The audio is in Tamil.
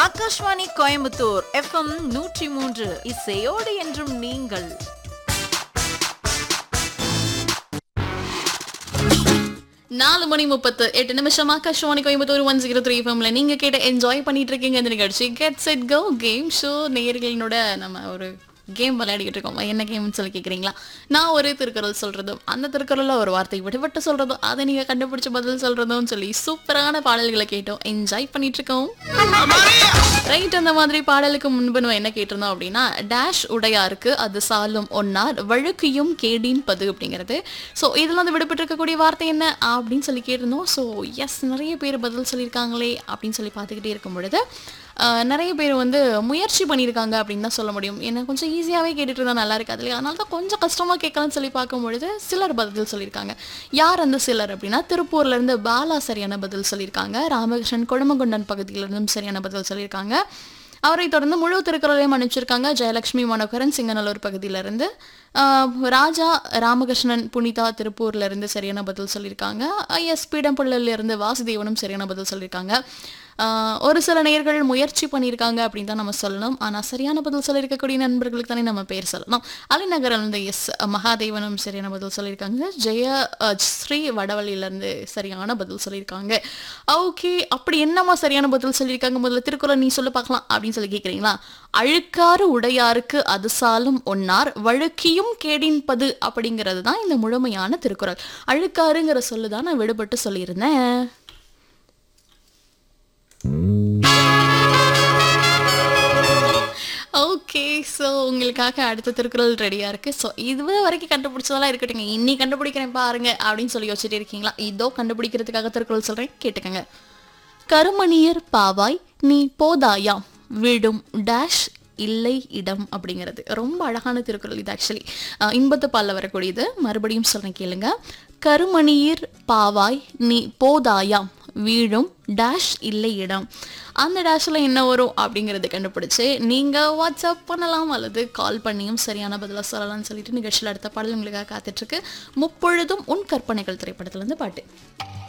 ஆகாஷ்வாணி கோயம்புத்தூர் எஃப்எம் நூற்றி மூன்று இசையோடு என்றும் நீங்கள் நாலு மணி முப்பத்து எட்டு நிமிஷம் Akashvani Coimbatore one zero three ஃபம்ல நீங்க கேட்ட என்ஜாய் பண்ணிட்டு இருக்கீங்க இந்த நிகழ்ச்சி get set go game show நேயர்களினோட நம்ம ஒரு கேம் விளையாடிக்கிட்டு இருக்கோம் என்ன கேம்னு சொல்லி கேட்குறீங்களா நான் ஒரு திருக்குறள் சொல்றதும் அந்த திருக்குறளில் ஒரு வார்த்தை விடுபட்டு சொல்றதும் அதை நீங்க கண்டுபிடிச்ச பதில் சொல்றதும் சொல்லி சூப்பரான பாடல்களை கேட்டோம் என்ஜாய் பண்ணிட்டு இருக்கோம் ரைட் அந்த மாதிரி பாடலுக்கு முன்பு நம்ம என்ன கேட்டிருந்தோம் அப்படின்னா டேஷ் உடையாருக்கு அது சாலும் ஒன்னார் வழுக்கையும் கேடின் பது அப்படிங்கிறது ஸோ இதில் வந்து விடுபட்டு இருக்கக்கூடிய வார்த்தை என்ன அப்படின்னு சொல்லி கேட்டிருந்தோம் ஸோ எஸ் நிறைய பேர் பதில் சொல்லியிருக்காங்களே அப்படின்னு சொல்லி பார்த்துக்கிட்டே இருக்கும் பொழுது ஆஹ், நிறைய பேர் வந்து முயற்சி பண்ணியிருக்காங்க அப்படின்னு தான் சொல்ல முடியும் என்ன கொஞ்சம் ஈஸியாகவே கேட்டுட்டு இருந்தால் நல்லா இருக்காது இல்லையா அதனால தான் கொஞ்சம் கஷ்டமாக கேட்கலாம்னு சொல்லி பார்க்கும் பொழுது சிலர் பதில் சொல்லியிருக்காங்க யார் அந்த சிலர் அப்படின்னா திருப்பூர்ல இருந்து பாலா சரியான பதில் சொல்லியிருக்காங்க ராமகிருஷ்ணன் கொழுமகுண்டன் பகுதியிலிருந்தும் சரியான பதில் சொல்லியிருக்காங்க அவரை தொடர்ந்து முழு திருக்குறளையும் அனுப்பிச்சிருக்காங்க ஜெயலட்சுமி மனோகரன் சிங்கநல்லூர் பகுதியிலிருந்து ஆஹ், ராஜா ராமகிருஷ்ணன் புனிதா திருப்பூர்ல இருந்து சரியான பதில் சொல்லியிருக்காங்க எஸ் பீடம்பள்ளில இருந்து வாசுதேவனும் சரியான பதில் சொல்லியிருக்காங்க ஆஹ், ஒரு சில நேயர்கள் முயற்சி பண்ணியிருக்காங்க அப்படின்னு தான் நம்ம சொல்லணும் ஆனால் சரியான பதில் சொல்லியிருக்கக்கூடிய நண்பர்களுக்கு தானே நம்ம பேர் சொல்லணும் அலிநகரம் வந்து எஸ் மகாதேவனும் சரியான பதில் சொல்லியிருக்காங்க ஜெய அஹ், ஸ்ரீ வடவள்ளியிலேருந்து சரியான பதில் சொல்லியிருக்காங்க ஓகே அப்படி என்னம்மா சரியான பதில் சொல்லியிருக்காங்க முதல்ல திருக்குறள் நீ சொல்ல பார்க்கலாம் அப்படின்னு சொல்லி கேட்குறீங்களா அழுக்காறு உடையாருக்கு அது சாலும் ஒன்னார் வழுக்கியும் கேடின்பது அப்படிங்கிறது தான் இந்த முழுமையான திருக்குறள் அழுக்காருங்கிற சொல்லு தான் நான் விடுபட்டு சொல்லியிருந்தேன் ஓகே ஸோ உங்களுக்காக அடுத்த திருக்குறள் ரெடியாக இருக்குது ஸோ இது வரைக்கும் கண்டுபிடிச்சதெல்லாம் இருக்கட்டுங்க இன்னி கண்டுபிடிக்கிறேன் பாருங்க அப்படின்னு சொல்லி யோசிச்சுட்டு இருக்கீங்களா இதோ கண்டுபிடிக்கிறதுக்காக திருக்குறள் சொல்கிறேன் கேட்டுக்கங்க கருமணியர் பாவாய் நீ போதாயாம் விடும் டேஷ் இல்லை இடம் அப்படிங்கிறது ரொம்ப அழகான திருக்குறள் இது ஆக்சுவலி இன்பத்து பாலில் வரக்கூடியது மறுபடியும் சொல்கிறேன் கேளுங்க கருமணியர் பாவாய் நீ போதாயாம் வீழும் டேஷ் இல்லை இடம் அந்த டேஷில் என்ன வரும் அப்படிங்கிறத கண்டுபிடிச்சு நீங்கள் வாட்ஸ்அப் பண்ணலாம் அல்லது கால் பண்ணியும் சரியான பதிலாக சொல்லலாம்னு சொல்லிட்டு நிகழ்ச்சியில் அடுத்த பாடல் உங்களுக்காக காத்துட்ருக்கு முப்பொழுதும் உன் கற்பனைகள் திரைப்படத்துலேருந்து பாட்டு